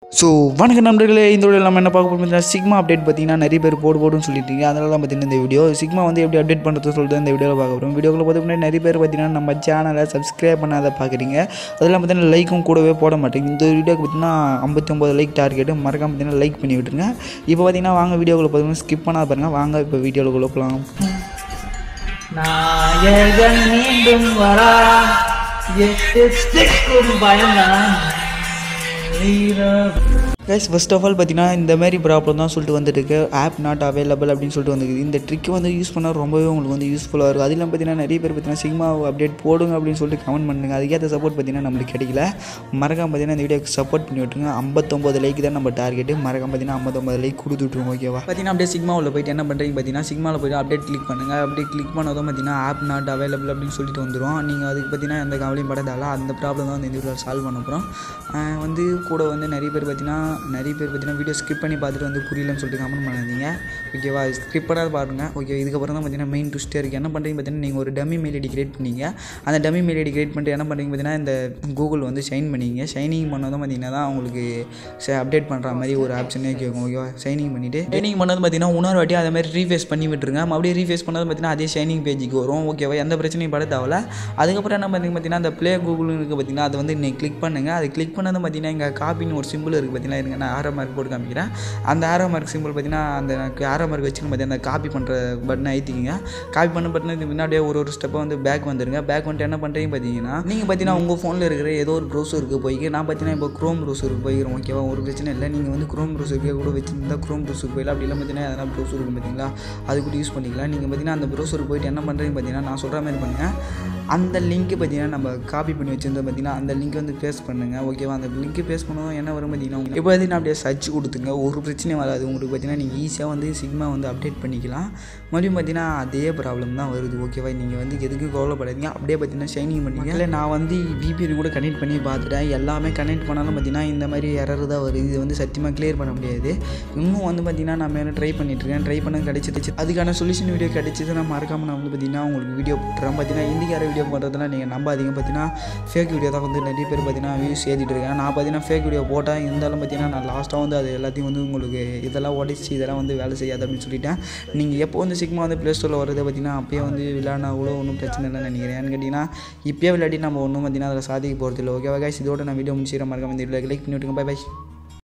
so வணக்க நண்பர்களே இந்த வீடியோ நம்ம என்ன பார்க்க போகிறோம் சிக்மா அப்டேட் பார்த்தீங்கன்னா நிறைய பேர் போடு போடுன்னு சொல்லிட்டீங்க அதனால தான் பார்த்தீங்கன்னா இந்த வீடியோ சிக்மா வந்து எப்படி அப்டேட் பண்ணுறது சொல்லிட்டு இந்த வீடியோவில் பார்க்க போகிறோம் வீடியோக்குள்ள பார்த்தீங்கன்னா நிறைய பேர் பார்த்தீங்கன்னா நம்ம சேனலை சப்ஸ்கிரைப் பண்ணாத பார்க்குறீங்க அதெல்லாம் பார்த்தீங்கன்னா லைக்கும் கூடவே போட மாட்டேங்க இந்த வீடியோக்கு பார்த்தீங்கன்னா ஐம்பத்தி ஒம்பது லைக் டார்கெட்டு மறக்காம பார்த்தீங்கன்னா லைக் பண்ணி விட்டுருங்க இப்போ பார்த்தீங்கன்னா வாங்க வீடியோக்குள்ள பார்த்தீங்கன்னா ஸ்கிப் பண்ணாத பாருங்க வாங்க இப்போ வீடியோக்குள்ள போகலாம் நாயகன் மீண்டும் வரா எட்டு திக்கும் பயந்தான் வீரம் கைஸ் ஃபர்ஸ்ட் ஆஃப் ஆல் பார்த்தீங்கன்னா இந்த மாதிரி ப்ராப்ளம் தான் சொல்லிட்டு வந்துட்டு இருக்கு ஆப் நாட் அவைலபிள் அப்படின்னு சொல்லிட்டு வந்துருக்கு இந்த ட்ரிக் வந்து யூஸ் பண்ணால் ரொம்பவே உங்களுக்கு வந்து யூஸ்ஃபுல்லாக இருக்கும் அதில் பார்த்தீங்கன்னா நிறைய பேர் பார்த்தீங்கன்னா சிக்மா அப்டேட் போடுங்க அப்படின்னு சொல்லிட்டு கமெண்ட் பண்ணுங்க அதுக்கேற்ற சப்போர்ட் பார்த்தீங்கன்னா நம்மளுக்கு கிடைக்கல மறக்காம பார்த்தீங்கன்னா இந்த வீடியோக்கு சப்போர்ட் பண்ணி விட்டுருங்க ஐம்பத்தொம்பது லைக் தான் நம்ம டார்கெட்டு மறக்காம பார்த்தீங்கன்னா ஐம்பத்தொம்பது லைக் கொடுத்து விட்ருவோம் ஓகேவா பார்த்தீங்கன்னா அப்படியே சிக்மாவில் போயிட்டு என்ன பண்ணுறீங்க பார்த்தீங்கன்னா சிக்மாவில் போயிட்டு அப்டேட் கிளிக் பண்ணுங்கள் அப்படியே கிளிக் பண்ணதும் பார்த்தீங்கன்னா ஆப் நாட் அவைலபிள் அப்படின்னு சொல்லிட்டு வந்துடும் நீங்கள் அதுக்கு பார்த்தீங்கன்னா எந்த கவலையும் படதால அந்த ப்ராப்ளம் தான் வந்து இந்த வீடியோவில் சால்வ் பண்ண போகிறோம் ஆஹ் வந்து கூட வந்து நிறைய பேர் பார்த்தீங்கன்னா நிறைய பேர் பார்த்தீங்கன்னா வீடியோ ஸ்கிப் பண்ணி பார்த்துட்டு வந்து புரியலன்னு சொல்லிட்டு கமெண்ட் பண்ணாதீங்க ஓகேவா ஸ்கிப் பண்ணாத பாருங்க ஓகே இதுக்கப்புறம் தான் பார்த்தீங்கன்னா மெயின் ட்விஸ்டே இருக்குது என்ன பண்ணுறீங்க பார்த்தீங்கன்னா நீங்கள் ஒரு டம்மி மெயில் ஐடி கிரியேட் பண்ணீங்க அந்த டம்மி மெயில் ஐடி கிரியேட் பண்ணிட்டு என்ன பண்ணுறீங்க பார்த்தீங்கன்னா இந்த கூகுள் வந்து ஷைன் பண்ணிங்க ஷைனிங் பண்ணதும் பார்த்தீங்கன்னா தான் உங்களுக்கு அப்டேட் பண்ணுற மாதிரி ஒரு ஆப்ஷனே கேட்கும் ஓகேவா ஷைனிங் பண்ணிவிட்டு ஷைனிங் பண்ணது பார்த்தீங்கன்னா இன்னொரு வாட்டி அதே மாதிரி ரீஃபேஸ் பண்ணி விட்டுருங்க அப்படியே ரீஃபேஸ் பண்ணது பார்த்தீங்கன்னா அதே ஷைனிங் பேஜுக்கு வரும் ஓகேவா எந்த பிரச்சனையும் பட தேவையில்ல அதுக்கப்புறம் என்ன பண்ணுறீங்க பார்த்தீங்கன்னா அந்த ப்ளே கூகுள் இருக்குது பார்த்தீங்கன்னா அதை வந்து நீங்கள் கிளிக் பண்ணுங்கள் அதை கிளிக் பண்ணது பார்த்தீங்கன்னா இங்கே காப்பின்னு ஒரு சிம்பிள் இருக்குது பார்த்தீங்கன்னா இருங்க நான் ஆரோ மார்க் போட்டு காமிக்கிறேன் அந்த ஆரோ மார்க் சிம்பிள் பார்த்தீங்கன்னா அந்த ஆரோ மார்க் வச்சுன்னு பார்த்தீங்கன்னா அந்த காப்பி பண்ணுற பட்டனை ஐத்திக்கிங்க காப்பி பண்ண பட்டனுக்கு முன்னாடியே ஒரு ஒரு ஸ்டெப்பாக வந்து பேக் வந்துருங்க பேக் வந்துட்டு என்ன பண்ணுறீங்க பார்த்தீங்கன்னா நீங்கள் பார்த்தீங்கன்னா உங்கள் ஃபோனில் இருக்கிற ஏதோ ஒரு ப்ரௌசருக்கு போய்க்கு நான் பார்த்தீங்கன்னா இப்போ க்ரோம் ப்ரௌசருக்கு போய்க்கிறோம் ஓகேவா ஒரு பிரச்சனை இல்லை நீங்கள் வந்து க்ரோம் ப்ரௌசருக்கு கூட வச்சுருந்தா க்ரோம் ப்ரௌசருக்கு போயிடலாம் அப்படி இல்லை பார்த்தீங்கன்னா எதனா ப்ரௌசர் இருக்கும் பார்த்தீங்களா அது கூட யூஸ் பண்ணிக்கலாம் நீங்கள் பார்த்தீங்கன்னா அந்த ப்ரௌசருக்கு போயிட்டு என்ன பண்ணுறீங்க பார்த்தீங்கன்னா நான் சொல்கிற மாதிரி பண்ணுங்கள் அந்த லிங்க்கு பார்த்தீங்கன்னா நம்ம காப்பி பண்ணி வச்சிருந்தோம் பார்த்தீங்கன்னா அந்த லிங்க் வந்து பேஸ்ட் பண்ணுங்கள் ஓகேவா அந்த லிங்க்கு பேஸ்ட் பண்ணதும் என்ன வரும் பார்த்தீங்கன்னா உங்களுக்கு இப்போ பார்த்தீங்கன்னா அப்படியே சர்ச் கொடுத்துங்க ஒரு பிரச்சனையும் வராது உங்களுக்கு பார்த்தீங்கன்னா நீங்கள் ஈஸியாக வந்து சிக்மா வந்து அப்டேட் பண்ணிக்கலாம் மறுபடியும் பார்த்தீங்கன்னா அதே ப்ராப்ளம் தான் வருது ஓகேவா நீங்கள் வந்து எதுக்கு கவலைப்படாதீங்க அப்படியே பார்த்தீங்கன்னா ஷைனிங் பண்ணிங்க இல்லை நான் வந்து விபிஎன் கூட கனெக்ட் பண்ணி பார்த்துட்டேன் எல்லாமே கனெக்ட் பண்ணாலும் பார்த்தீங்கன்னா இந்த மாதிரி எரர் தான் வருது இது வந்து சத்தியமாக கிளியர் பண்ண முடியாது இன்னும் வந்து பார்த்தீங்கன்னா நான் மேலே ட்ரை பண்ணிட்டுருக்கேன் ட்ரை பண்ண கிடச்சிருச்சு அதுக்கான சொல்யூஷன் வீடியோ கிடச்சிது நான் மறக்காமல் நான் வந்து பார்த்தீங்கன்னா உங்களுக்கு வீடியோ போட்டுறேன் பார்த்தீங்கன்னா இந்திக்கார வீடியோ போடுறதுலாம் நீங்கள் நம்பாதீங்க பார்த்தீங்கன்னா ஃபேக் வீடியோ தான் வந்து நிறைய பேர் பார்த்தீங்கன்னா வியூஸ் ஏற்றிட்டு இருக்கேன் நான் பார்த்தீங்கன்னா ஃபேக் வீடியோ போட்டேன் இருந்தாலும் பார்த்தீங்கன்னா நான் லாஸ்ட்டாக வந்து அது எல்லாத்தையும் வந்து உங்களுக்கு இதெல்லாம் உடச்சி இதெல்லாம் வந்து வேலை செய்யாது அப்படின்னு சொல்லிட்டேன் நீங்கள் எப்போ வந்து சிக்மா வந்து ப்ளே ஸ்டோரில் வரது பார்த்தீங்கன்னா அப்பயே வந்து விளையாடினா கூட ஒன்றும் பிரச்சனை இல்லைன்னு நினைக்கிறேன் ஏன்னு கேட்டிங்கன்னா இப்போயே விளையாடி நம்ம ஒன்றும் பார்த்தீங்கன்னா அதில் சாதிக்க போகிறது இல்லை ஓகேவா guys இதோட நான் வீடியோ முடிச்சுக்கிறேன் மறக்காம இந்த வீடியோ லைக் பண்ணி விட்டுங்க பை பை